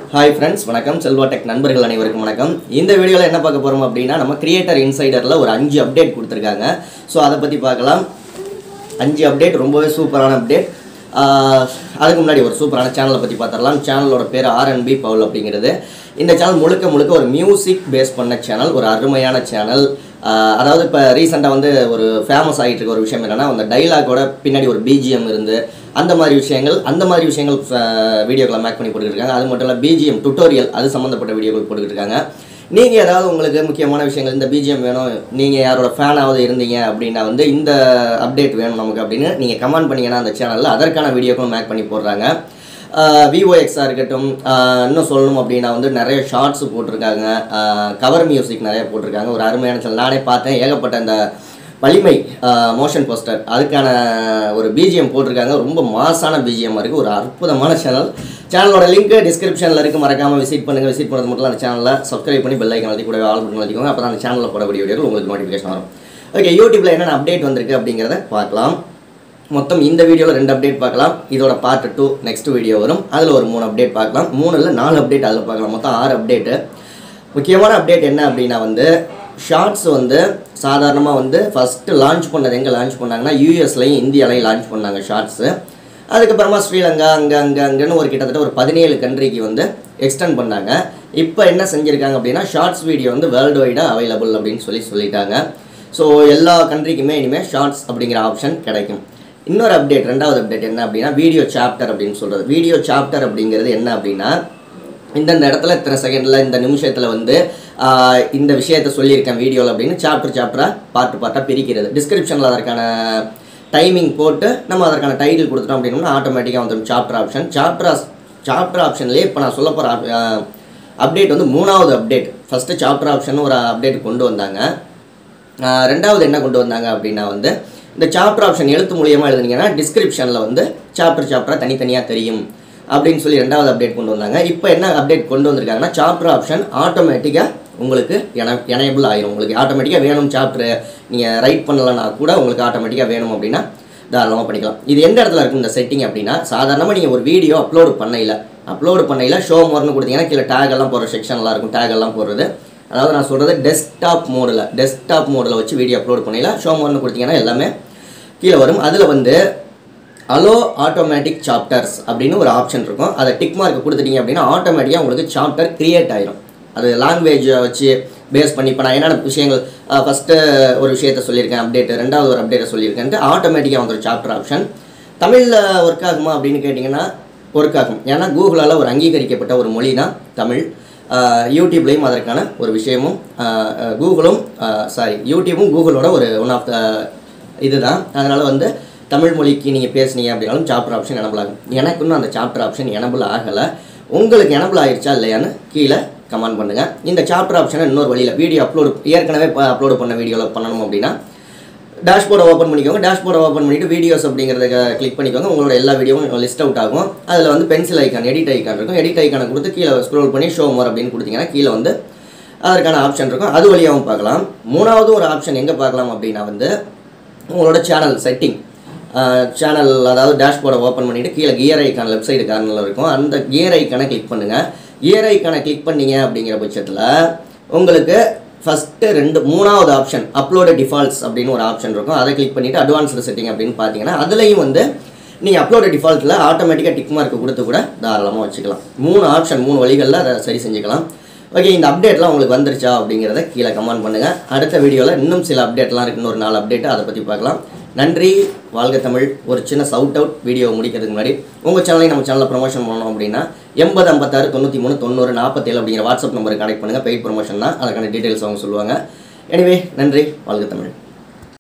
hi friends வணக்கம் Selva tech நண்பர்கள் அனைவருக்கும் வணக்கம் இந்த வீடியோவில் என்ன பார்க்க போகிறோம் அப்படின்னா நம்ம கிரியேட்டர் இன்சைடரில் ஒரு அஞ்சு அப்டேட் கொடுத்துருக்காங்க ஸோ அதை பற்றி பார்க்கலாம் அஞ்சு அப்டேட் ரொம்பவே சூப்பரான அப்டேட் அதுக்கு முன்னாடி ஒரு சூப்பரான சேனலை பற்றி பார்த்துடலாம் சேனலோட பேர் ஆர்என்பி பவுல் அப்படிங்கிறது இந்த சேனல் முழுக்க முழுக்க ஒரு மியூசிக் பேஸ் பண்ண சேனல் ஒரு அருமையான சேனல் அதாவது இப்போ ரீசெண்டாக வந்து ஒரு ஃபேமஸ் ஆகிட்டு இருக்க ஒரு விஷயம் என்னென்னா அந்த டைலாகோட பின்னாடி ஒரு பிஜிஎம் இருந்து அந்த மாதிரி விஷயங்கள் அந்த மாதிரி விஷயங்கள் வீடியோக்களை மேக் பண்ணி போட்டுக்கிட்டு அது மட்டும் இல்லை பிஜிஎம் டுட்டோரியல் அது சம்மந்தப்பட்ட வீடியோக்கள் போட்டுக்கிட்டு இருக்காங்க நீங்கள் ஏதாவது உங்களுக்கு முக்கியமான விஷயங்கள் இந்த பிஜிஎம் வேணும் நீங்கள் யாரோட ஃபேனாவது இருந்தீங்க அப்படின்னா வந்து இந்த அப்டேட் வேணும் நமக்கு அப்படின்னு நீங்கள் கமெண்ட் பண்ணீங்கன்னா அந்த சேனலில் அதற்கான வீடியோக்களும் மேக் பண்ணி போடுறாங்க விவோஎக்ஸாக இருக்கட்டும் ஆஹ் இன்னும் சொல்லணும் அப்படின்னா வந்து நிறைய ஷார்ட்ஸ் போட்டிருக்காங்க கவர் மியூசிக் நிறைய போட்டிருக்காங்க ஒரு அருமையான சேனல் நானே பார்த்தேன் ஏகப்பட்ட இந்த வலிமை மோஷன் போஸ்டர் அதுக்கான ஒரு பிஜிஎம் போட்டிருக்காங்க ரொம்ப மாசான பிஜிஎம் இருக்குது ஒரு அற்புதமான சேனல் சேனலோட லிங்க் டிஸ்கிரிப்ஷனில் இருக்குது மறக்காமல் விசிட் பண்ணுங்கள் விசிட் பண்ணது மட்டும் அந்த சேனலில் சப்ஸ்கிரைப் பண்ணி பெல் ஐக்கன் அழுத்தி கூட ஆல் பண்ணி வச்சுக்கோங்க அப்போ அந்த சேனலில் போடக்கூடிய வீடியோவில் உங்களுக்கு நோட்டிஃபிகேஷன் வரும் ஓகே யூடியூப்பில் என்னென்ன அப்டேட் வந்திருக்கு அப்படிங்கிறத பார்க்கலாம் மொத்தம் இந்த வீடியோவில் ரெண்டு அப்டேட் பார்க்கலாம் இதோட பார்ட் டூ நெக்ஸ்ட் வீடியோ வரும் அதில் ஒரு மூணு அப்டேட் பார்க்கலாம் மூணு இல்லை நாலு அப்டேட் அதில் பார்க்கலாம் மொத்தம் ஆறு அப்டேட்டு முக்கியமான அப்டேட் என்ன அப்படின்னா வந்து ஷார்ட்ஸ் வந்து சாதாரணமாக வந்து ஃபஸ்ட்டு லான்ச் பண்ணது எங்கே லான்ச் பண்ணாங்கன்னா யூஎஸ்லையும் இந்தியாலையும் லான்ச் பண்ணாங்க ஷார்ட்ஸு அதுக்கப்புறமா ஸ்ரீலங்கா அங்கே அங்கே அங்கேன்னு ஒரு கிட்டத்தட்ட ஒரு பதினேழு கண்ட்ரிக்கு வந்து எக்ஸ்டெண்ட் பண்ணாங்க இப்போ என்ன செஞ்சுருக்காங்க அப்படின்னா ஷார்ட்ஸ் வீடியோ வந்து வேர்ல்டு வைடாக அவைலபிள் அப்படின்னு சொல்லி சொல்லிட்டாங்க ஸோ எல்லா கண்ட்ரிக்குமே இனிமேல் ஷார்ட்ஸ் அப்படிங்கிற ஆப்ஷன் கிடைக்கும் இன்னொரு அப்டேட் ரெண்டாவது அப்டேட் என்ன அப்படின்னா வீடியோ சாப்டர் அப்படின்னு சொல்கிறது வீடியோ சாப்டர் அப்படிங்கிறது என்ன அப்படின்னா இந்தந்த இடத்துல இத்தனை செகண்டில் இந்த நிமிஷத்தில் வந்து ஆஹ், இந்த விஷயத்த சொல்லியிருக்கேன் வீடியோவில் அப்படின்னு சாப்டர் சாப்டராக பார்ட்டு பார்ட்டாக பிரிக்கிறது டிஸ்கிரிப்ஷனில் அதற்கான டைமிங் போட்டு நம்ம அதற்கான டைட்டில் கொடுத்துட்டோம் அப்படின்னா ஆட்டோமேட்டிக்காக வந்துடும் சாப்டர் ஆப்ஷன் சாப்டர் சாப்டர் ஆப்ஷன்லேயே இப்போ நான் சொல்ல போகிற அப்டேட் வந்து மூணாவது அப்டேட் ஃபஸ்ட்டு சாப்டர் ஆப்ஷன் ஒரு அப்டேட் கொண்டு வந்தாங்க ஆஹ் ரெண்டாவது என்ன கொண்டு வந்தாங்க அப்படின்னா வந்து இந்த சாப்டர் ஆப்ஷன் எழுத்து மூலியமாக எழுதுனீங்கன்னா டிஸ்கிரிப்ஷனில் வந்து சாப்டர் சாப்டராக தனித்தனியாக தெரியும் அப்படின்னு சொல்லி ரெண்டாவது அப்டேட் கொண்டு வந்தாங்க இப்போ என்ன அப்டேட் கொண்டு வந்திருக்காங்கன்னா சாப்டர் ஆப்ஷன் ஆட்டோமேட்டிக்காக உங்களுக்கு என எனேபிள் ஆயிரும் உங்களுக்கு ஆட்டோமேட்டிக்காக வேணும் சாப்டர் நீங்கள் ரைட் பண்ணலன்னா கூட உங்களுக்கு ஆட்டோமேட்டிக்காக வேணும் அப்படின்னா தாராளமாக பண்ணிக்கலாம் இது எந்த இடத்துல இருக்கும் இந்த செட்டிங் அப்படின்னா சாதாரணமாக நீங்கள் ஒரு வீடியோ அப்லோடு பண்ணையில் அப்லோடு பண்ணையில் ஷோ மோர்னு கொடுத்தீங்கன்னா கீழே டேக் எல்லாம் போடுற செக்ஷன்லாம் இருக்கும் டேக் எல்லாம் போடுறது அதாவது நான் சொல்கிறது டெஸ்க்டாப் மோடில் டெஸ்க்டாப் மோடில் வச்சு வீடியோ அப்லோட் பண்ணையில் ஷோ மோர்னு கொடுத்தீங்கன்னா எல்லாமே கீழே வரும் அதில் வந்து அலோ ஆட்டோமேட்டிக் சாப்டர்ஸ் அப்படின்னு ஒரு ஆப்ஷன் இருக்கும் அதை டிக் மார்க் கொடுத்துட்டீங்க அப்படின்னா ஆட்டோமேட்டிக்காக உங்களுக்கு சாப்டர் கிரியேட் ஆயிரும் அது லாங்குவேஜை வச்சு பேஸ் பண்ணி இப்போ நான் என்னென்ன விஷயங்கள் ஃபஸ்ட்டு ஒரு விஷயத்த சொல்லியிருக்கேன் அப்டேட் ரெண்டாவது ஒரு அப்டேட்டை சொல்லியிருக்கேன்ட்டு ஆட்டோமேட்டிக்காக வந்துடும் சாப்டர் ஆப்ஷன் தமிழில் ஒர்க் ஆகுமா அப்படின்னு கேட்டிங்கன்னா ஒர்க் ஆகும் ஏன்னா கூகுளால் ஒரு அங்கீகரிக்கப்பட்ட ஒரு மொழி தான் தமிழ் ஆஹ் யூடியூப்லேயும் அதற்கான ஒரு விஷயமும் ஆஹ் ஆஹ் கூகுளும் சாரி யூடியூபும் கூகுளோட ஒரு ஒன் ஆஃப் த இதுதான் அதனால் வந்து தமிழ் மொழிக்கு நீங்கள் பேசுனீங்க அப்படின்னாலும் சாப்டர் ஆப்ஷன் எனபிள் ஆகும் எனக்கு இன்னும் அந்த சாப்டர் ஆப்ஷன் எனபிள் ஆகலை உங்களுக்கு எனபிள் ஆயிருச்சா இல்லையான்னு கீழே கமெண்ட் பண்ணுங்கள் இந்த சாப்டர் ஆப்ஷனை இன்னொரு வழியில் வீடியோ அப்லோடு ஏற்கனவே அப்லோடு பண்ண வீடியோவில் பண்ணணும் அப்படின்னா டேஷ்போர்டை ஓப்பன் பண்ணிக்கோங்க டேஷ்போர்டை ஓப்பன் பண்ணிவிட்டு வீடியோஸ் அப்படிங்கிறத கிளிக் பண்ணிக்கோங்க உங்களோட எல்லா வீடியோவும் லிஸ்ட் அவுட் ஆகும் அதில் வந்து பென்சில் ஐக்கான் எடிட் ஐக்கான் இருக்கும் எடிட் ஐக்கானை கொடுத்து கீழே ஸ்க்ரோல் பண்ணி ஷோ மோர் அப்படின்னு கொடுத்தீங்கன்னா கீழே வந்து அதற்கான ஆப்ஷன் இருக்கும் அது வழியாகவும் பார்க்கலாம் மூணாவது ஒரு ஆப்ஷன் எங்கே பார்க்கலாம் அப்படின்னா வந்து உங்களோட சேனல் செட்டிங் சேனல் அதாவது டேஷ்போர்டை ஓப்பன் பண்ணிவிட்டு கீழே கியர் ஐக்கான் லெஃப்ட் சைடு கார்னரில் இருக்கும் அந்த கியர் ஐக்கானை கிளிக் பண்ணுங்கள் கியர் ஐக்கானை கிளிக் பண்ணீங்க அப்படிங்கிற பட்சத்தில் உங்களுக்கு ஃபஸ்ட்டு ரெண்டு மூணாவது ஆப்ஷன் அப்லோடு டிஃபால்ட்ஸ் அப்படின்னு ஒரு ஆப்ஷன் இருக்கும் அதை கிளிக் பண்ணிவிட்டு அட்வான்ஸ்டு செட்டிங் அப்படின்னு பார்த்தீங்கன்னா அதுலேயும் வந்து நீங்கள் அப்லோடு டிஃபால்ட்டில் ஆட்டோமேட்டிக்காக டிக் மார்க் கொடுத்து கூட தாராளமாக வச்சுக்கலாம் மூணு ஆப்ஷன் மூணு வழிகளில் அதை சரி செஞ்சுக்கலாம் ஓகே இந்த அப்டேட்லாம் உங்களுக்கு வந்துருச்சா அப்படிங்கிறத கீழே கமெண்ட் பண்ணுங்கள் அடுத்த வீடியோவில் இன்னும் சில அப்டேட்லாம் இருக்கு இன்னொரு நாலு அப்டேட் அதை பற்றி பார்க்கலாம் நன்றி வாழ்க தமிழ் ஒரு சின்ன சவுட் அவுட் வீடியோ முடிக்கிறதுக்கு முன்னாடி உங்கள் சேனலையும் நம்ம சேனலில் ப்ரொமோஷன் பண்ணணும் அப்படின்னா எண்பது ஐம்பத்தாறு தொண்ணூற்றி மூணு தொண்ணூறு நாற்பத்தேழு அப்படிங்கிற வாட்ஸ்அப் நம்பருக்கு கனெக்ட் பண்ணுங்கள் பெய்ட் ப்ரொமோஷன் தான் அதுக்கான டீட்டெயில்ஸ் அவங்க சொல்லுவாங்க எனிவே நன்றி வாழ்க தமிழ்